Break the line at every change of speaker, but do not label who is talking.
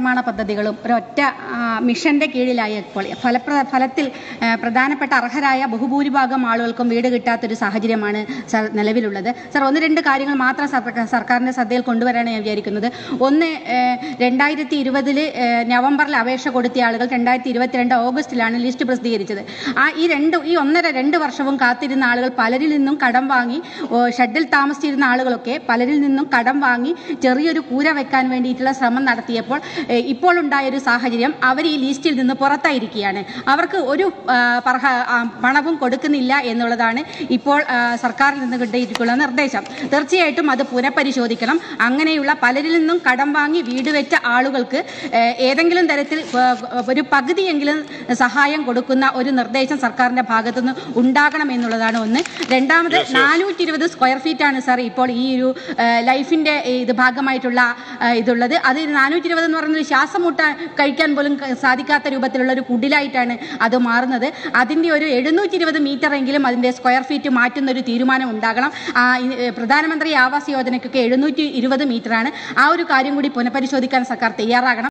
നിർമ്മാണ പദ്ധതികളും ഒരൊറ്റ ആ, മിഷന്റെ കീഴിലായപ്പോൾ ഫലപ്ര ഫലത്തിൽ ആ, പ്രധാനപ്പെട്ട അർഹരായ ബഹുഭൂരിഭാഗം ആളുകൾക്കും വീട് കിട്ടാത്തൊരു സാഹചര്യമാണ് സർ നിലവിലുള്ളത് സർ ഒന്ന് രണ്ട് കാര്യങ്ങൾ മാത്രം സർക്കാർ- സർക്കാരിന്റെ ശ്രദ്ധയിൽ കൊണ്ടുവരാനാണ് ഞാൻ വിചാരിക്കുന്നത് ഒന്ന് രണ്ടായിരത്തി ഇരുപതില് നവംബറിൽ അപേക്ഷ കൊടുത്ത ആളുകൾ രണ്ടായിരത്തി ഇരുപത്തിരണ്ട് ഓഗസ്റ്റിലാണ് ലിസ്റ്റ് പ്രസിദ്ധീകരിച്ചത് ആ ഈ രണ്ട് ഈ ഒന്നര രണ്ട് വർഷവും കാത്തിരുന്ന ആളുകൾ പലരിൽ നിന്നും കടം വാങ്ങി ഓ, ഷെഡിൽ താമസിച്ചിരുന്ന ആളുകളൊക്കെ പലരിൽ നിന്നും കടം വാങ്ങി ചെറിയൊരു കൂര വെക്കാൻ വേണ്ടിയിട്ടുള്ള ശ്രമം നടത്തിയപ്പോൾ ഏ, ഇപ്പോൾ ഉണ്ടായ ഒരു സാഹചര്യം അവർ ഈ ലിസ്റ്റിൽ നിന്ന് പുറത്തായിരിക്കുകയാണ് അവർക്ക് ഒരു ആ, പറഹ ആ, പണവും കൊടുക്കുന്നില്ല എന്നുള്ളതാണ് ഇപ്പോൾ ആ, സർക്കാരിൽ നിന്ന് കിട്ടിയിട്ടുള്ള നിർദ്ദേശം തീർച്ചയായിട്ടും അത് പുനഃപരിശോധിക്കണം അങ്ങനെയുള്ള പലരിൽ നിന്നും കടം വാങ്ങി വീട് വെച്ച ആളുകൾക്ക് ഏ, ഏതെങ്കിലും തരത്തിൽ ആ, ഒരു പകുതിയെങ്കിലും സഹായം കൊടുക്കുന്ന ഒരു നിർദ്ദേശം സർക്കാരിന്റെ ഭാഗത്തുനിന്ന് ഉണ്ടാകണം എന്നുള്ളതാണ് ഒന്ന് രണ്ടാമത് നാനൂറ്റി ഇരുപത് സ്ക്വയർ ഫീറ്റ് ആണ് സാർ ഇപ്പോൾ ഈ ഒരു ആ, ലൈഫിന്റെ ഇത് ഭാഗമായിട്ടുള്ള ആ, ഇതുള്ളത് അത് നാനൂറ്റി ഇരുപത് എന്ന് പറയുന്നത് ശ്വാസം മുട്ടാൻ കഴിക്കാൻ പോലും ക- സാധിക്കാത്ത രൂപത്തിലുള്ള ഒരു കുടിലായിട്ടാണ് അത് മാറുന്നത് അതിന്റെ ഒരു എഴുന്നൂറ്റി ഇരുപത് മീറ്റർ എങ്കിലും അതിന്റെ സ്ക്വയർ ഫീറ്റ് മാറ്റുന്ന ഒരു തീരുമാനം ഉണ്ടാകണം ആ, ഈ, ഏ, പ്രധാനമന്ത്രി ആവാസ് യോജനയ്ക്കൊക്കെ എഴുന്നൂറ്റി ഇരുപത് മീറ്ററാണ് ആ ഒരു കാര്യം കൂടി പുനഃപരിശോധിക്കാൻ സർക്കാർ തയ്യാറാകണം